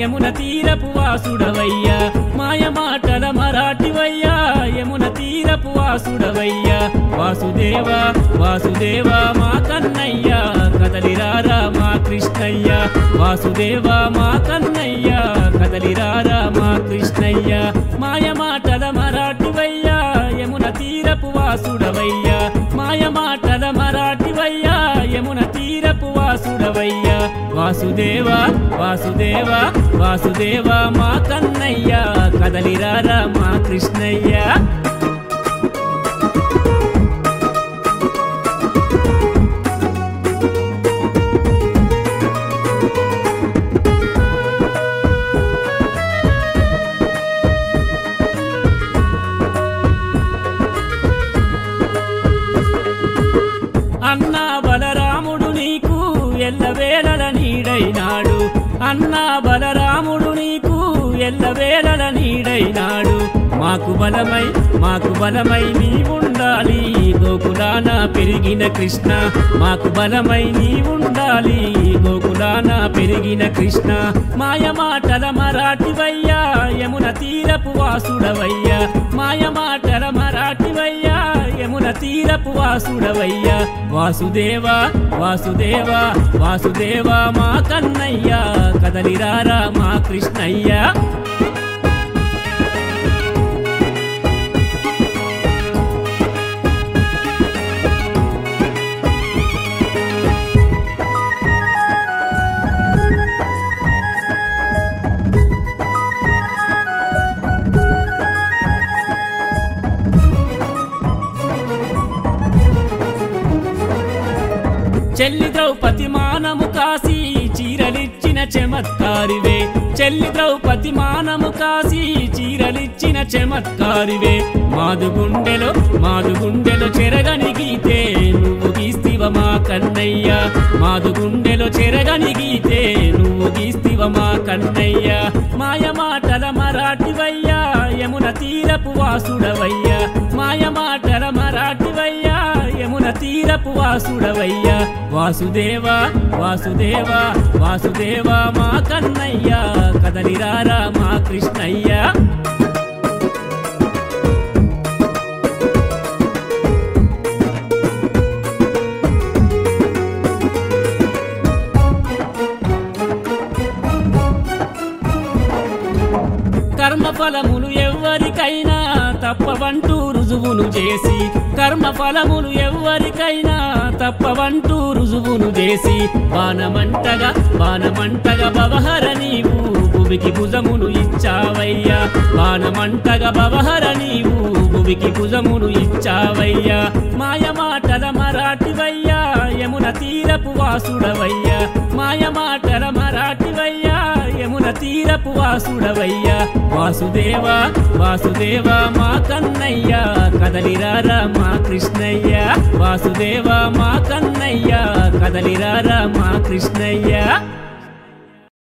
యమున తీరపు వాసుడవయ్యా మాయ మాటల మరాఠివయ్యా యమున తీరపు వాసుడవయ్యా వాసుదేవ వాసుదేవ మా కన్నయ్య కదలిరారా మా కృష్ణయ్య వాసుదేవ మా కన్నయ్య కదలిరారా మా కృష్ణయ్య మాయ మాటల మరాఠివయ్యా యమున తీరపు వాసుడవయ్యా మాయ మాటల మరాఠివయ్యా యమున తీరపు వాసుడవయ్యా వాసుదేవ వాసుదేవ వాసుదేవ మా కన్నయ్య కదలిరారా మా కృష్ణయ్య అన్నా బలరాముడు నీకు ఎల్లవేళల నీడైనాడు అన్నా బలరాముడు నీకు ఎల్లవేళల నీడైనాడు మాకు బలమై మాకు బలమై నీ ఉండాలి గోకులాన పెరిగిన కృష్ణ మాకు బలమై నీ ఉండాలి గోకులాన పెరిగిన కృష్ణ మాయ మాటల మరాఠివయ్యా యమున తీరపు వాసుడవయ్యా మాయ మాటల మరాఠివయ్యా యమున తీరపు వాసుడవయ్యా వాసుదేవ వాసుదేవ వాసుదేవ మా కన్నయ్య కదలిరారా మా కృష్ణయ్య చెల్లి ద్రౌపది మానము కాసి చీరలిచ్చిన చమత్కారివే చెల్లి ద్రౌపది మానము కాసి చీరలిచ్చిన చమత్కారివే మాదు గుండెలో మాదు గుండెలో చెరగని గీతే నువ్వు గీస్తివ మా కన్నయ్య మాదు గుండెలో చెరగని గీతే నువ్వు గీస్తివ మా కన్నయ్య మాయ మాటల మరాఠివయ్యా యమున తీరపు వాసుడవయ్యా మాయ మాటల మరాఠివయ్యా యమున తీరపు వాసుడవయ్యా వాసుదేవ వాసుదేవ వాసుదేవ మా కన్నయ్య కదలిరారా మా కృష్ణయ్య కర్మఫలములు ఎవ్వరికైనా తప్పవంటూ రుజువును చేసి కర్మఫలములు ఎవ్వరికైనా తప్పవంటూ రుజువును చేసి బాణమంటగా బాణమంటగా బవహర నీవు భువికి భుజమును ఇచ్చావయ్యా బాణమంటగా బవహర నీవు భువికి భుజమును ఇచ్చావయ్యా మాయ మాటల మరాఠివయ్యా యమున తీరపు వాసుడవయ్యా మాయ మాటల మరాఠివయ్యా యమున తీరపు వాసుడవయ్యా వాసుదేవ వాసుదేవ మా కన్నయ్య కదలిరారా మా కృష్ణయ్య వాసుదేవ మా కన్నయ్య కదలిరారా మా కృష్ణయ్య